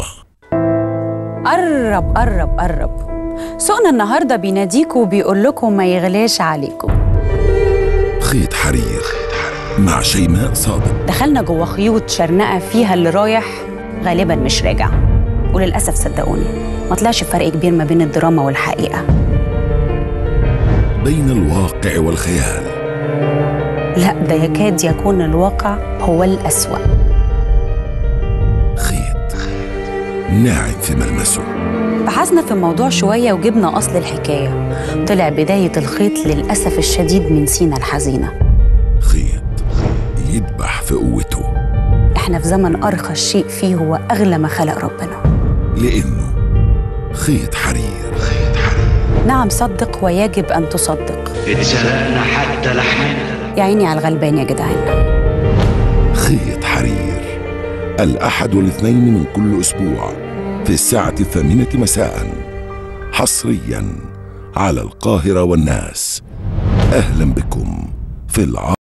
الضلمة قرب قرب قرب سوقنا النهارده بيناديكوا وبيقول لكم ما يغلاش عليكم خيط حرير مع شيماء صادق دخلنا جوه خيوط شرنقه فيها اللي رايح غالبا مش راجع وللاسف صدقوني ما طلعش فرق كبير ما بين الدراما والحقيقه بين الواقع والخيال لا ده يكاد يكون الواقع هو الأسوأ خيط ناعم في ملمسه بحثنا في الموضوع شوية وجبنا أصل الحكاية طلع بداية الخيط للأسف الشديد من سينا الحزينة خيط يدبح في قوته إحنا في زمن أرخص شيء فيه هو أغلى ما خلق ربنا لأنه خيط حرير نعم صدق ويجب أن تصدق اتسرقنا حتى لحمنا يا عيني على الغلبان يا جدعان خيط حرير الأحد والاثنين من كل أسبوع في الساعة الثامنة مساء حصريا على القاهرة والناس أهلا بكم في العالم